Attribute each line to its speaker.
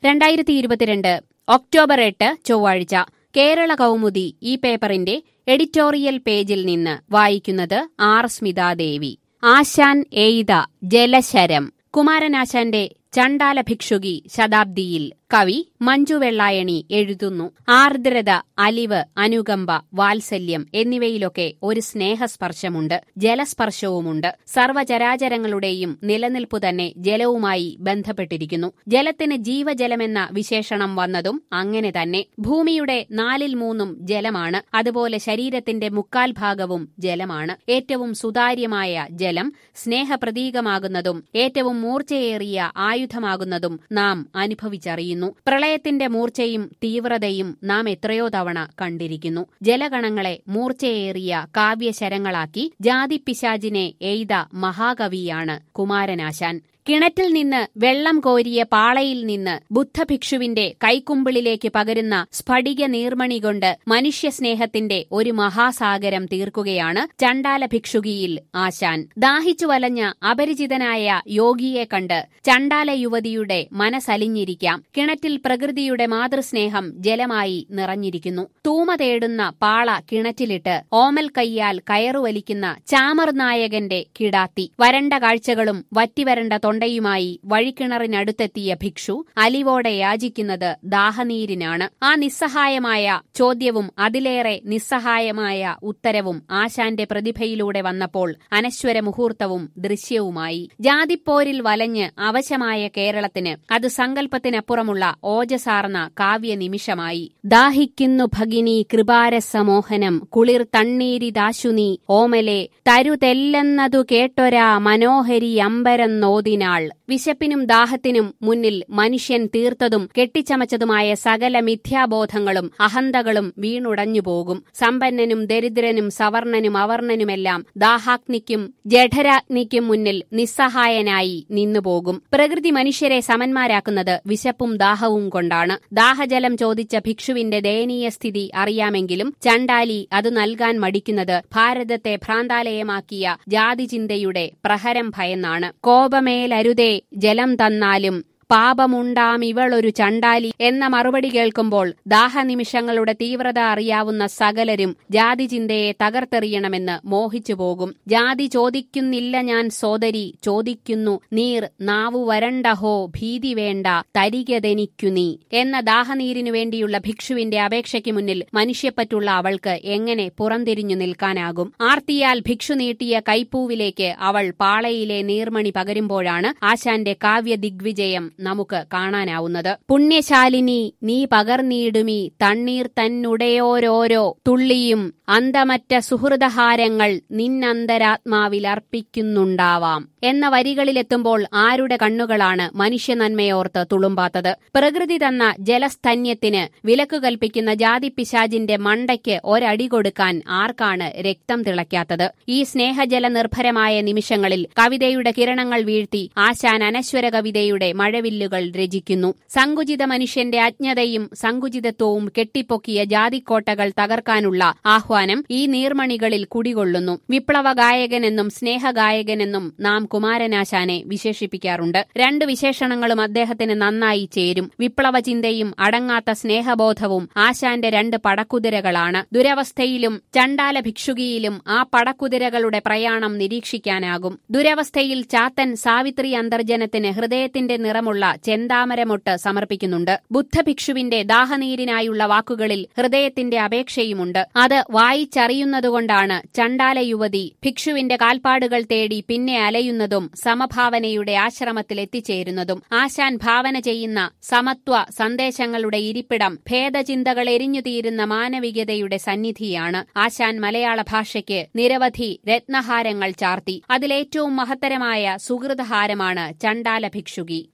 Speaker 1: രണ്ടായിരത്തി ഇരുപത്തിരണ്ട് ഒക്ടോബർ എട്ട് ചൊവ്വാഴ്ച കേരള കൗമുദി ഈ പേപ്പറിന്റെ എഡിറ്റോറിയൽ പേജിൽ നിന്ന് വായിക്കുന്നത് ആർ സ്മിതാദേവി ആശാൻ എയ്ത ജലശരം കുമാരനാശാന്റെ ചണ്ടാല ഭിക്ഷുകി ശതാബ്ദിയിൽ കവി മഞ്ജു വെള്ളായണി എഴുതുന്നു ആർദ്രത അലിവ് അനുകമ്പ വാത്സല്യം എന്നിവയിലൊക്കെ ഒരു സ്നേഹസ്പർശമുണ്ട് ജലസ്പർശവുമുണ്ട് സർവചരാചരങ്ങളുടെയും നിലനിൽപ്പു തന്നെ ജലവുമായി ബന്ധപ്പെട്ടിരിക്കുന്നു ജലത്തിന് ജീവജലമെന്ന വിശേഷണം വന്നതും അങ്ങനെ തന്നെ ഭൂമിയുടെ നാലിൽ മൂന്നും ജലമാണ് അതുപോലെ ശരീരത്തിന്റെ മുക്കാൽ ഭാഗവും ജലമാണ് ഏറ്റവും സുതാര്യമായ ജലം സ്നേഹപ്രതീകമാകുന്നതും ഏറ്റവും മൂർച്ചയേറിയ ആയുധമാകുന്നതും നാം അനുഭവിച്ചറിയുന്നു പ്രളയത്തിന്റെ മൂർച്ചയും തീവ്രതയും നാം എത്രയോ തവണ കണ്ടിരിക്കുന്നു ജലഗണങ്ങളെ മൂർച്ചയേറിയ കാവ്യശരങ്ങളാക്കി ജാതിപ്പിശാചിനെ എയ്ത മഹാകവിയാണ് കുമാരനാശാൻ കിണറ്റിൽ നിന്ന് വെള്ളം കോരിയ പാളയിൽ നിന്ന് ബുദ്ധഭിക്ഷുവിന്റെ കൈക്കുമ്പിളിലേക്ക് പകരുന്ന സ്ഫടിക നീർമണി കൊണ്ട് മനുഷ്യസ്നേഹത്തിന്റെ ഒരു മഹാസാഗരം തീർക്കുകയാണ് ചണ്ടാല ഭിക്ഷുകിയിൽ ആശാൻ ദാഹിച്ചു വലഞ്ഞ അപരിചിതനായ യോഗിയെ കണ്ട് ചണ്ടാല യുവതിയുടെ മനസ്സലിഞ്ഞിരിക്കാം കിണറ്റിൽ പ്രകൃതിയുടെ മാതൃസ്നേഹം ജലമായി നിറഞ്ഞിരിക്കുന്നു തൂമ തേടുന്ന പാള കിണറ്റിലിട്ട് ഓമൽ കയ്യാൽ കയറുവലിക്കുന്ന ചാമർ നായകന്റെ കിടാത്തി വരണ്ട കാഴ്ചകളും വറ്റിവരണ്ട തൊണ്ടയുമായി വഴിക്കിണറിനടുത്തെത്തിയ ഭിക്ഷു അലിവോടെ യാചിക്കുന്നത് ദാഹനീരിനാണ് ആ നിസ്സഹായമായ ചോദ്യവും അതിലേറെ നിസ്സഹായമായ ഉത്തരവും ആശാന്റെ പ്രതിഭയിലൂടെ വന്നപ്പോൾ അനശ്വര മുഹൂർത്തവും ദൃശ്യവുമായി ജാതിപ്പോരിൽ വലഞ്ഞ് അവശമായ കേരളത്തിന് അത് സങ്കല്പത്തിനപ്പുറമുള്ള ഓജസാർന്ന കാവ്യനിമിഷമായി ദാഹിക്കുന്നു ഭഗിനി കൃപാരസമോഹനം കുളിർ തണ്ണീരിദാശുനി ഓമലെ തരുതെല്ലെന്നതു കേട്ടൊരാ മനോഹരി അമ്പരം നോദിനാൾ വിശപ്പിനും ദാഹത്തിനും മുന്നിൽ മനുഷ്യൻ തീർത്തതും കെട്ടിച്ചമച്ചതുമായ സകല മിഥ്യാബോധങ്ങളും അഹന്തകളും വീണുടഞ്ഞുപോകും സമ്പന്നനും ദരിദ്രനും സവർണനും അവർണനുമെല്ലാം ദാഹാഗ്നിക്കും ജഠരാഗ്നിക്കും മുന്നിൽ നിസ്സഹായനായി നിന്നുപോകും പ്രകൃതി മനുഷ്യരെ സമന്മാരാക്കുന്നത് വിശപ്പും ദാഹവും കൊണ്ടാണ് ദാഹജലം ചോദിച്ച ഭിക്ഷുവിന്റെ ദയനീയ സ്ഥിതി അറിയാമെങ്കിലും ചണ്ടാലി അത് നൽകാൻ മടിക്കുന്നത് ഭാരതത്തെ ഭ്രാന്താലയമാക്കിയ ജാതിചിന്തയുടെ പ്രഹരം ഭയന്നാണ് കോപമേലരുതേ ജലം തന്നാലും പാപമുണ്ടാം ഇവളൊരു ചണ്ടാലി എന്ന മറുപടി കേൾക്കുമ്പോൾ ദാഹനിമിഷങ്ങളുടെ തീവ്രത അറിയാവുന്ന സകലരും ജാതി ചിന്തയെ തകർത്തെറിയണമെന്ന് മോഹിച്ചു പോകും ജാതി ചോദിക്കുന്നില്ല ഞാൻ സോദരി ചോദിക്കുന്നു നീർ നാവു വരണ്ടഹോ ഭീതി വേണ്ട തരികതെനിക്കു നീ എന്ന ദാഹനീരിനു വേണ്ടിയുള്ള ഭിക്ഷുവിന്റെ അപേക്ഷയ്ക്ക് മുന്നിൽ മനുഷ്യപ്പറ്റുള്ള അവൾക്ക് എങ്ങനെ പുറംതിരിഞ്ഞു നിൽക്കാനാകും ആർത്തിയാൽ ഭിക്ഷു നീട്ടിയ കൈപ്പൂവിലേക്ക് അവൾ പാളയിലെ നീർമണി പകരുമ്പോഴാണ് ആശാന്റെ കാവ്യ ദിഗ്വിജയം നമുക്ക് കാണാനാവുന്നത് പുണ്യശാലിനി നീ പകർന്നീടുമി തണ്ണീർ തന്നുടയോരോരോ തുള്ളിയും അന്തമറ്റ സുഹൃതഹാരങ്ങൾ നിന്നന്തരാത്മാവിൽ അർപ്പിക്കുന്നുണ്ടാവാം എന്ന വരികളിലെത്തുമ്പോൾ ആരുടെ കണ്ണുകളാണ് മനുഷ്യനന്മയോർത്ത് തുളുമ്പാത്തത് പ്രകൃതി തന്ന ജലസ്തന്യത്തിന് വിലക്കു കൽപ്പിക്കുന്ന ജാതിപ്പിശാജിന്റെ മണ്ടയ്ക്ക് ഒരടി കൊടുക്കാൻ ആർക്കാണ് രക്തം തിളയ്ക്കാത്തത് ഈ സ്നേഹജല നിർഭരമായ നിമിഷങ്ങളിൽ കവിതയുടെ കിരണങ്ങൾ വീഴ്ത്തി ആശാൻ അനശ്വര കവിതയുടെ മഴവില്ലുകൾ രചിക്കുന്നു സങ്കുചിത മനുഷ്യന്റെ അജ്ഞതയും സങ്കുചിതത്വവും കെട്ടിപ്പൊക്കിയ ജാതിക്കോട്ടകൾ തകർക്കാനുള്ള ആഹ്വാനം ഈ നീർമണികളിൽ കുടികൊള്ളുന്നു വിപ്ലവ ഗായകനെന്നും സ്നേഹഗായകനെന്നും നാം കുമാരനാശാനെ വിശേഷിപ്പിക്കാറുണ്ട് രണ്ട് വിശേഷണങ്ങളും അദ്ദേഹത്തിന് നന്നായി ചേരും വിപ്ലവ ചിന്തയും അടങ്ങാത്ത സ്നേഹബോധവും ആശാന്റെ രണ്ട് പടക്കുതിരകളാണ് ദുരവസ്ഥയിലും ചണ്ടാല ഭിക്ഷുകിയിലും ആ പടക്കുതിരകളുടെ പ്രയാണം നിരീക്ഷിക്കാനാകും ദുരവസ്ഥയിൽ ചാത്തൻ സാവിത്രി അന്തർജനത്തിന് ഹൃദയത്തിന്റെ നിറമുള്ള ചെന്താമരമൊട്ട് സമർപ്പിക്കുന്നുണ്ട് ബുദ്ധഭിക്ഷുവിന്റെ ദാഹനീരിനായുള്ള വാക്കുകളിൽ ഹൃദയത്തിന്റെ അപേക്ഷയുമുണ്ട് അത് വായിച്ചറിയുന്നതുകൊണ്ടാണ് ചണ്ടാല യുവതി ഭിക്ഷുവിന്റെ കാൽപ്പാടുകൾ തേടി പിന്നെ അലയുന്നതും സമഭാവനയുടെ ആശ്രമത്തിൽ എത്തിച്ചേരുന്നതും ആശാൻ ഭാവന ചെയ്യുന്ന സമത്വ സന്ദേശങ്ങളുടെ ഇരിപ്പിടം ഭേദചിന്തകൾ എരിഞ്ഞുതീരുന്ന മാനവികതയുടെ സന്നിധിയാണ് ആശാൻ മലയാള ഭാഷയ്ക്ക് നിരവധി രത്നഹാരങ്ങൾ ചാർത്തി അതിലേറ്റവും മഹത്തരമായ സുഹൃതഹാരമാണ് ചണ്ടാല ഭിക്ഷുകി